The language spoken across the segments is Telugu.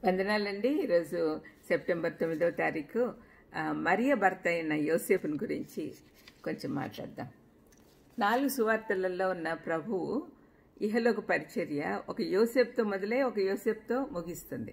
వందనాలండి ఈరోజు సెప్టెంబర్ తొమ్మిదవ తారీఖు ఆ, మరియ భర్త అయిన యోసేపుని గురించి కొంచెం మాట్లాడదాం నాలుగు సువార్తలలో ఉన్న ప్రభువు ఇహలోక పరిచర్య ఒక యోసేపుతో మొదలై ఒక యోసేపుతో ముగిస్తుంది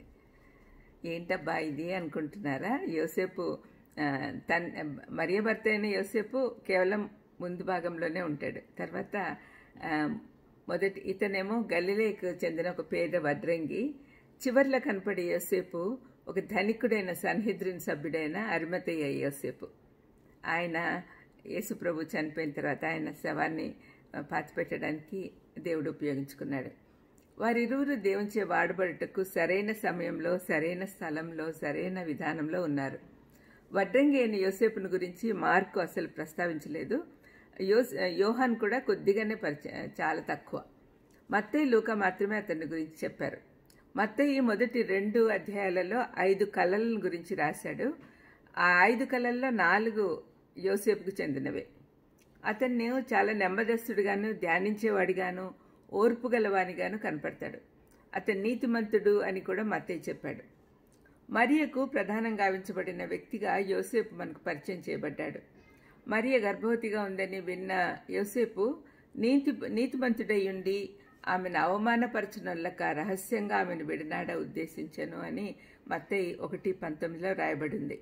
ఏంటబ్బా ఇది అనుకుంటున్నారా యోసేపు ఆ, తన్ మరియ భర్త అయిన యోసేపు కేవలం ముందు భాగంలోనే ఉంటాడు తర్వాత ఆ, మొదటి ఇతనేమో గలిలేకు చెందిన ఒక పేద వడ్రంగి చివర్లో కనపడే యోసేపు ఒక ధనికుడైన సన్హిద్రిన్ సభ్యుడైన అరిమతయ్య యోసేపు ఆయన యేసుప్రభు చనిపోయిన తర్వాత ఆయన శవాన్ని ఆ, పాతిపెట్టడానికి దేవుడు ఉపయోగించుకున్నాడు వారిరువురు దేవునిచే వాడబడుటకు సరైన సమయంలో సరైన స్థలంలో సరైన విధానంలో ఉన్నారు వడ్రంగి అయిన యోసేపుని గురించి మార్కు అసలు ప్రస్తావించలేదు యోస్ యోహాన్ కూడా కొద్దిగానే పరిచ చాలా తక్కువ మత్తయి లూక మాత్రమే అతని గురించి చెప్పారు మత్తయి మొదటి రెండు అధ్యాయాలలో ఐదు కళలను గురించి రాశాడు ఆ ఐదు కళల్లో నాలుగు యోసేపుకు చెందినవే అతన్ని చాలా నెమ్మదస్తుడుగాను ధ్యానించేవాడిగాను ఓర్పు గలవానిగాను కనపడతాడు అతను నీతిమంతుడు అని కూడా మత్తయ్య చెప్పాడు మరియకు ప్రధానంగా గావించబడిన వ్యక్తిగా యోసేపు మనకు పరిచయం చేయబడ్డాడు మరియ గర్భవతిగా ఉందని విన్న యోసేపు నీతి నీతిమంతుడై ఉండి ఆమెను అవమానపరచనొల్లక రహస్యంగా ఆమెను విడనాడ ఉద్దేశించను అని మత్తయి ఒకటి పంతొమ్మిదిలో రాయబడింది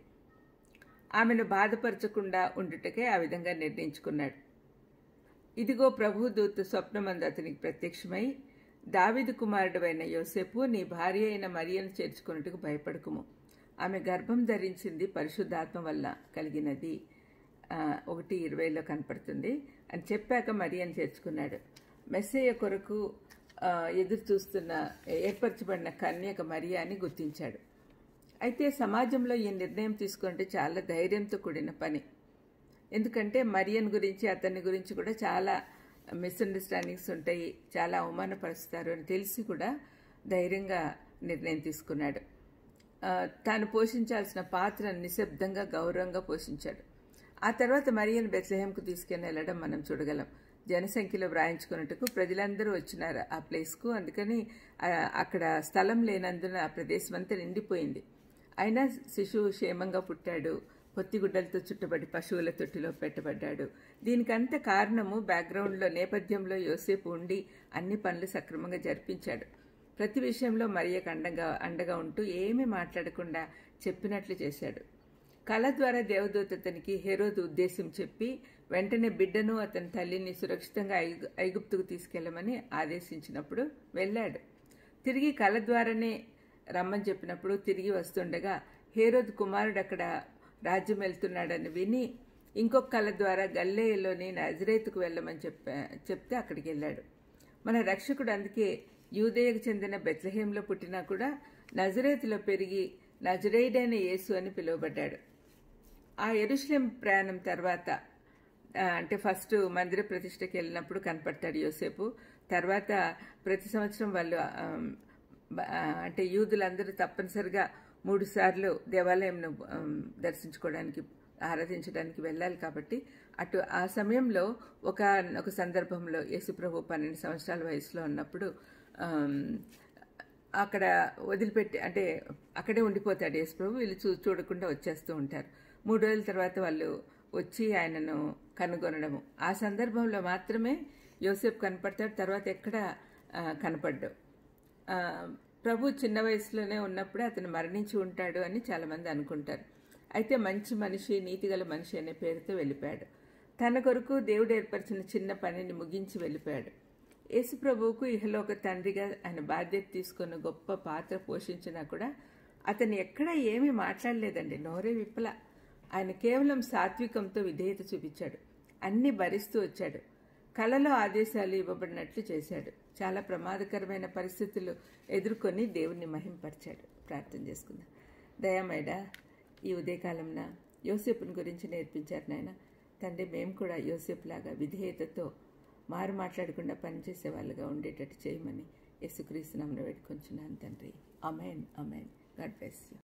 ఆమెను బాధపరచకుండా ఉండుటకే ఆ విధంగా నిర్ణయించుకున్నాడు ఇదిగో ప్రభు దూత స్వప్నమందు అతనికి ప్రత్యక్షమై దావిదు కుమారుడైన యోసేపు నీ భార్య అయిన మరియను చేర్చుకున్నట్టుకు భయపడకుము ఆమె గర్భం ధరించింది పరిశుద్ధాత్మ వల్ల కలిగినది ఆ, ఒకటి ఇరవైలో కనపడుతుంది అని చెప్పాక మరియను చేర్చుకున్నాడు మెస్సయ్య కొరకు ఆ, ఎదురు చూస్తున్న ఏర్పరచబడిన కన్యక మరియా అని గుర్తించాడు అయితే సమాజంలో ఈ నిర్ణయం తీసుకుంటే చాలా ధైర్యంతో కూడిన పని ఎందుకంటే మరియన్ గురించి అతని గురించి కూడా చాలా మిస్అండర్స్టాండింగ్స్ ఉంటాయి చాలా అవమానపరుస్తారు అని తెలిసి కూడా ధైర్యంగా నిర్ణయం తీసుకున్నాడు ఆ, తాను పోషించాల్సిన పాత్రను నిశ్శబ్దంగా గౌరవంగా పోషించాడు ఆ తర్వాత మరియను బెత్లహేంకు తీసుకెళ్ళి వెళ్ళడం మనం చూడగలం జనసంఖ్యలో వ్రాయించుకున్నట్టుకు ప్రజలందరూ వచ్చినారు ఆ ప్లేస్కు అందుకని ఆ, అక్కడ స్థలం లేనందున ఆ ప్రదేశం అంతా నిండిపోయింది అయినా శిశువు క్షేమంగా పుట్టాడు పొత్తిగుడ్డలతో చుట్టబడి పశువుల తొట్టిలో పెట్టబడ్డాడు దీనికంత కారణము బ్యాక్గ్రౌండ్లో నేపథ్యంలో యోసేపు ఉండి అన్ని పనులు సక్రమంగా జరిపించాడు ప్రతి విషయంలో మరియకు అండగా అండగా ఉంటూ ఏమీ మాట్లాడకుండా చెప్పినట్లు చేశాడు కళ ద్వారా దేవదూత అతనికి హెరోదు ఉద్దేశం చెప్పి వెంటనే బిడ్డను అతని తల్లిని సురక్షితంగా ఐగు ఐగుప్తుకు తీసుకెళ్లమని ఆదేశించినప్పుడు వెళ్ళాడు తిరిగి కళ ద్వారానే రమ్మని చెప్పినప్పుడు తిరిగి వస్తుండగా హేరోద్ కుమారుడు అక్కడ రాజ్యం వెళ్తున్నాడని విని ఇంకొక కళ ద్వారా గల్లేయలోని నజరేతుకు వెళ్ళమని చెప్ప చెప్తే అక్కడికి వెళ్ళాడు మన రక్షకుడు అందుకే యూదయకు చెందిన బెత్లహేంలో పుట్టినా కూడా నజరేతులో పెరిగి నజరేయుడైన యేసు అని పిలువబడ్డాడు ఆ ఎరుషలేం ప్రయాణం తర్వాత ఆ, అంటే ఫస్ట్ మందిర ప్రతిష్టకి వెళ్ళినప్పుడు కనపడతాడు యోసేపు తర్వాత ప్రతి సంవత్సరం వాళ్ళు ఆ, బ- ఆ, అంటే యూదులందరూ తప్పనిసరిగా మూడు సార్లు దేవాలయంను ఆ, దర్శించుకోవడానికి ఆరాధించడానికి వెళ్ళాలి కాబట్టి అటు ఆ సమయంలో ఒక ఒక సందర్భంలో యేసుప్రభు పన్నెండు సంవత్సరాల వయసులో ఉన్నప్పుడు ఆమ్, అక్కడ వదిలిపెట్టి అంటే అక్కడే ఉండిపోతాడు యేసుప్రభు వీళ్ళు చూ చూడకుండా వచ్చేస్తూ ఉంటారు మూడు రోజుల తర్వాత వాళ్ళు వచ్చి ఆయనను కనుగొనడము ఆ సందర్భంలో మాత్రమే యోసేపు కనపడతాడు తర్వాత ఎక్కడ ఆ, కనపడ్డాడు ఆ, ప్రభు చిన్న వయసులోనే ఉన్నప్పుడే అతను మరణించి ఉంటాడు అని చాలామంది అనుకుంటారు అయితే మంచి మనిషి నీతిగల మనిషి అనే పేరుతో వెళ్ళిపోయాడు తన కొరకు దేవుడు ఏర్పరిచిన చిన్న పనిని ముగించి వెళ్ళిపోయాడు యేసు ప్రభువుకు ఇహలోక తండ్రిగా ఆయన బాధ్యత తీసుకున్న గొప్ప పాత్ర పోషించినా కూడా అతను ఎక్కడ ఏమీ మాట్లాడలేదండి నోరే విప్పల ఆయన కేవలం సాత్వికంతో విధేయత చూపించాడు అన్ని భరిస్తూ వచ్చాడు కళలో ఆదేశాలు ఇవ్వబడినట్లు చేశాడు చాలా ప్రమాదకరమైన పరిస్థితులు ఎదుర్కొని దేవుణ్ణి మహింపరిచాడు ప్రార్థన చేసుకుందాం దయామైడా ఈ ఉదయకాలంన యోసేపుని గురించి నేర్పించారు నాయన తండ్రి మేము కూడా యోసేపులాగా విధేయతతో మారు మాట్లాడకుండా పనిచేసే వాళ్ళుగా ఉండేటట్టు చేయమని యేసుక్రీస్తు నామను వేడుకొంచున్నాను తండ్రి amen amen God bless you